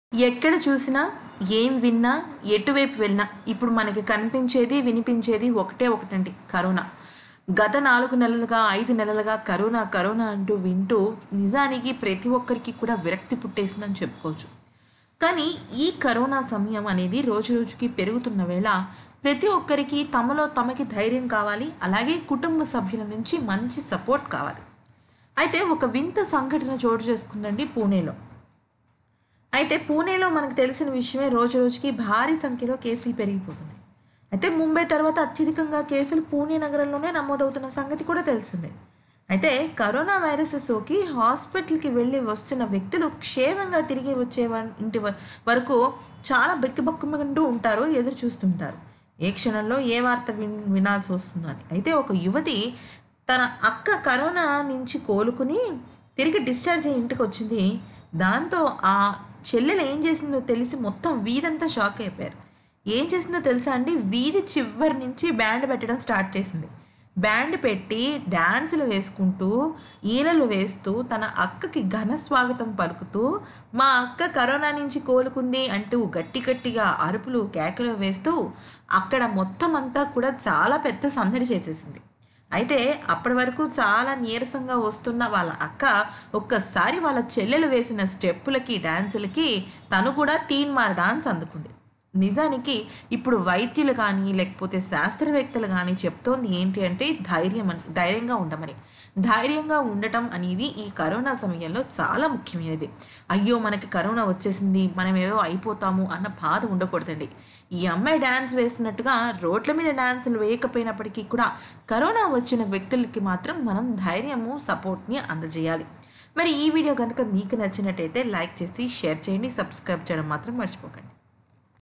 ఎక్కడ చూసినా ఏం విన్నా ఎటువైపు వెళ్ళినా ఇప్పుడు మనకి కనిపించేది వినిపించేది ఒకటే ఒకటండి కరోనా గత నాలుగు నెలలుగా ఐదు నెలలుగా కరోనా కరోనా అంటూ వింటూ నిజానికి ప్రతి ఒక్కరికి కూడా విరక్తి పుట్టేసిందని చెప్పుకోవచ్చు కానీ ఈ కరోనా సమయం అనేది రోజు రోజుకి పెరుగుతున్న వేళ ప్రతి ఒక్కరికి తమలో తమకి ధైర్యం కావాలి అలాగే కుటుంబ సభ్యుల నుంచి మంచి సపోర్ట్ కావాలి అయితే ఒక వింత సంఘటన చోటు చేసుకుందండి పూణేలో అయితే పూణేలో మనకు తెలిసిన విషయమే రోజు రోజుకి భారీ సంఖ్యలో కేసులు పెరిగిపోతున్నాయి అయితే ముంబై తర్వాత అత్యధికంగా కేసులు పూణే నగరంలోనే నమోదవుతున్న సంగతి కూడా తెలిసిందే అయితే కరోనా వైరస్ సోకి హాస్పిటల్కి వెళ్ళి వస్తున్న వ్యక్తులు క్షేమంగా తిరిగి వచ్చే వ- ఇంటి వ- వరకు చాలా బెక్కిబొక్కమంటూ ఉంటారు ఎదురు చూస్తుంటారు ఏ క్షణంలో ఏ వార్త విన్ వినాల్సి వస్తుందో అని అయితే ఒక యువతి తన అక్క కరోనా నుంచి కోలుకుని తిరిగి డిశ్చార్జ్ అయ్యి ఇంటికి వచ్చింది దాంతో ఆ చెల్లెలు ఏం చేసిందో తెలిసి మొత్తం వీధంతా షాక్ అయిపోయారు ఏం చేసిందో తెలుసా అండి వీధి చివరి నుంచి బ్యాండ్ పెట్టడం స్టార్ట్ చేసింది బ్యాండ్ పెట్టి డ్యాన్సులు వేసుకుంటూ ఈలలు వేస్తూ తన అక్కకి ఘన స్వాగతం పలుకుతూ మా అక్క కరోనా నుంచి కోలుకుంది అంటూ గట్టి గట్టిగా అరుపులు కేకలు వేస్తూ అక్కడ మొత్తం అంతా కూడా చాలా పెద్ద సందడి చేసేసింది అయితే అప్పటి వరకు చాలా నీరసంగా వస్తున్న వాళ్ళ అక్క ఒక్కసారి వాళ్ళ చెల్లెలు వేసిన స్టెప్పులకి డాన్సులకి తను కూడా తీన్ మార్ డాన్స్ అందుకుంది నిజానికి ఇప్పుడు వైద్యులు కానీ లేకపోతే శాస్త్రవేత్తలు కానీ చెప్తోంది ఏంటి అంటే ధైర్యం అని ధైర్యంగా ఉండమని ధైర్యంగా ఉండటం అనేది ఈ కరోనా సమయంలో చాలా ముఖ్యమైనది అయ్యో మనకి కరోనా వచ్చేసింది మనం ఏవో అయిపోతాము అన్న బాధ ఉండకూడదండి ఈ అమ్మాయి డ్యాన్స్ వేసినట్టుగా రోడ్ల మీద డ్యాన్సులు వేయకపోయినప్పటికీ కూడా కరోనా వచ్చిన వ్యక్తులకి మాత్రం మనం ధైర్యము సపోర్ట్ని అందజేయాలి మరి ఈ వీడియో కనుక మీకు నచ్చినట్టయితే లైక్ చేసి షేర్ చేయండి సబ్స్క్రైబ్ చేయడం మాత్రం మర్చిపోకండి